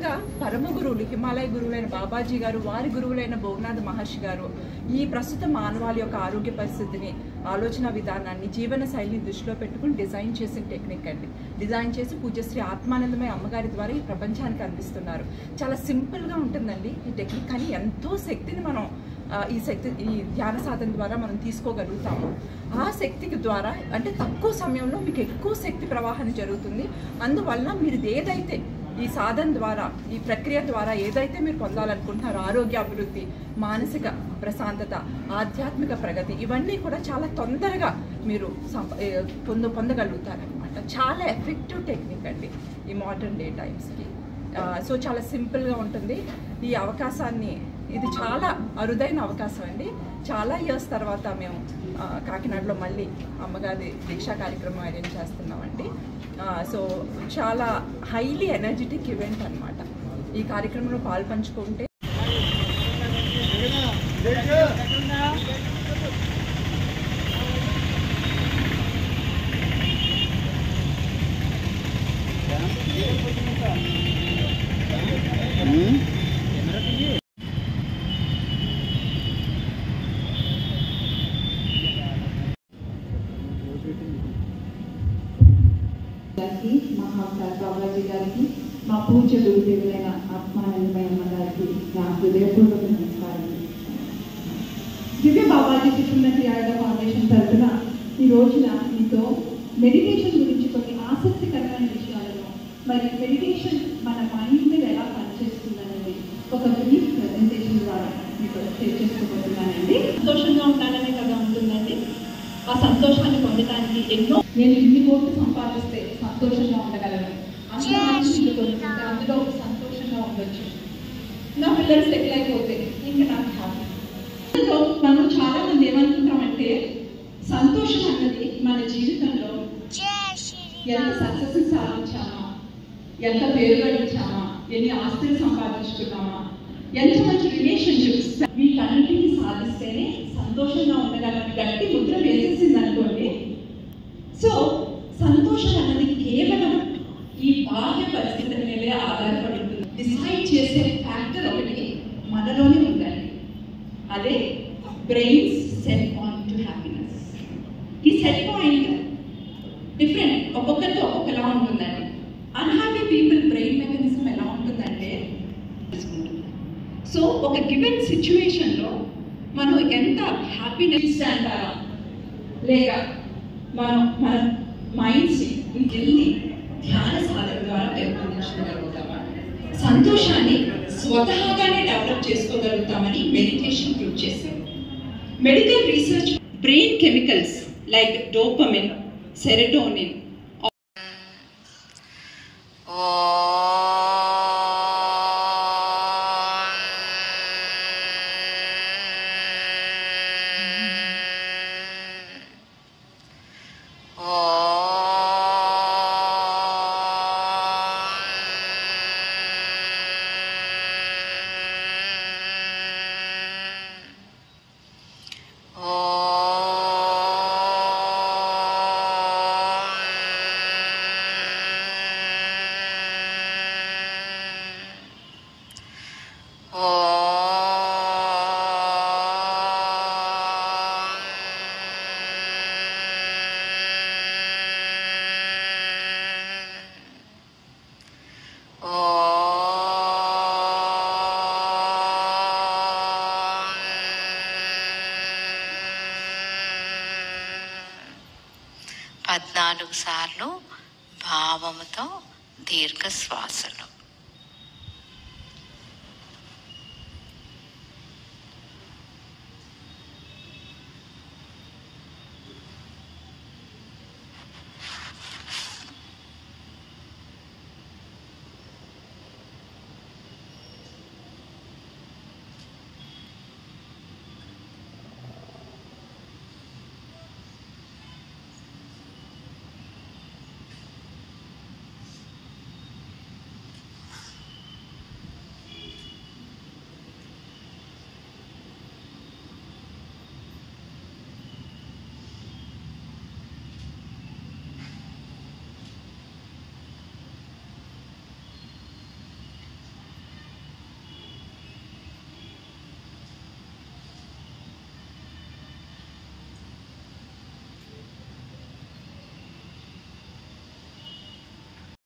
ముఖ్యంగా పరమ గురువులు హిమాలయ గురువులైన బాబాజీ గారు వారి గురువులైన భోగనాథ్ మహర్షి గారు ఈ ప్రస్తుత మానవాళి యొక్క ఆరోగ్య పరిస్థితిని ఆలోచన విధానాన్ని జీవన శైలిని దృష్టిలో పెట్టుకుని డిజైన్ చేసిన టెక్నిక్ అండి డిజైన్ చేసి పూజశ్రీ ఆత్మానందమయ అమ్మగారి ద్వారా ఈ ప్రపంచానికి అందిస్తున్నారు చాలా సింపుల్గా ఉంటుందండి ఈ టెక్నిక్ కానీ ఎంతో శక్తిని మనం ఆ, ఈ శక్తి ఈ ధ్యాన సాధన ద్వారా మనం తీసుకోగలుగుతాము ఆ శక్తికి ద్వారా అంటే తక్కువ సమయంలో మీకు ఎక్కువ శక్తి ప్రవాహం జరుగుతుంది అందువలన మీరు ఏదైతే ఈ సాధన ద్వారా ఈ ప్రక్రియ ద్వారా ఏదైతే మీరు పొందాలనుకుంటున్నారో ఆరోగ్య అభివృద్ధి మానసిక ప్రశాంతత ఆధ్యాత్మిక ప్రగతి ఇవన్నీ కూడా చాలా తొందరగా మీరు సంప- ఏ, పొంద పొందగలుగుతారనమాట చాలా ఎఫెక్టివ్ టెక్నిక్ అండి ఈ మోడర్న్ డే టైమ్స్కి సో చాలా సింపుల్గా ఉంటుంది ఈ అవకాశాన్ని ఇది చాలా అరుదైన అవకాశం అండి చాలా ఇయర్స్ తర్వాత మేము ఆ, కాకినాడలో మళ్ళీ అమ్మగారి దీక్షా కార్యక్రమం అరేంజ్ చేస్తున్నామండి సో చాలా హైలీ ఎనర్జెటిక్ ఈవెంట్ అన్నమాట ఈ కార్యక్రమంలో పాల్పంచుకుంటే గారికి మా అవతార్ బాబాజీ గారికి మా పూజ్య గురుదేవులైన ఆత్మానందమయ్యమ్మ గారికి నా హృదయపూర్వక నమస్కారం దివ్య బాబాజీ శిశున్నతి ఆయుధ ఫౌండేషన్ తరఫున ఈ రోజున మీతో మెడిటేషన్ గురించి కొన్ని ఆసక్తికరమైన విషయాలను మరి మెడిటేషన్ మన మైండ్ మీద ఎలా పనిచేస్తుందనేది ఒక బ్రీఫ్ ప్రజెంటేషన్ ద్వారా మీతో షేర్ చేసుకోబోతున్నానండి సంతోషంగా ఉండాలనే కదా ఉంటుందండి ఆ సంతోషాన్ని పొందడానికి ఎన్నో నేను ఇన్ని కోట్లు సంపాదిస్తే సంతోషంగా ఉండగలను అంత మంచి ఇల్లు కొనుక్కుంటే అందులో సంతోషంగా ఉండొచ్చు నా పిల్లలు సెటిల్ అయిపోతే ఇంకా నాకు హ్యాపీ అందులో మనం చాలా మంది ఏమనుకుంటామంటే సంతోషం అన్నది మన జీవితంలో ఎంత సక్సెస్ సాధించామా ఎంత పేరు గడించామా ఎన్ని ఆస్తులు సంపాదించుకున్నామా ఎంత మంచి రిలేషన్షిప్స్ వీటన్నిటిని సాధిస్తేనే సంతోషంగా ఉండగలని గట్టి ముద్ర వేసేసింది అనుకోండి సో సంతోషం అన్నది కేవలం ఈ బాహ్య పరిస్థితుల మీదే ఆధారపడి ఉంటుంది డిసైడ్ చేసే ఫ్యాక్టర్ ఒకటి మనలోనే ఉండాలి అదే brains set point to happiness ఈ సెట్ పాయింట్ డిఫరెంట్ ఒక్కొక్కరితో ఒక్కొక్కలా ఉంటుందండి అన్హ్యాపీ పీపుల్ బ్రెయిన్ మెకానిజం ఎలా ఉంటుందంటే సో ఒక గివెన్ సిచ్యువేషన్లో మనం ఎంత హ్యాపీనెస్ అంటారా లేక మనం మన మైండ్స్ వెళ్ళి ధ్యాన సాధన ద్వారా పెంపొందించుకోగలుగుతామా సంతోషాన్ని స్వతహాగానే డెవలప్ చేసుకోగలుగుతామని మెడిటేషన్ ప్రూవ్ చేసింది medical research brain chemicals like dopamine serotonin పద్నాలుగు సార్లు భావముతో దీర్ఘ శ్వాసలు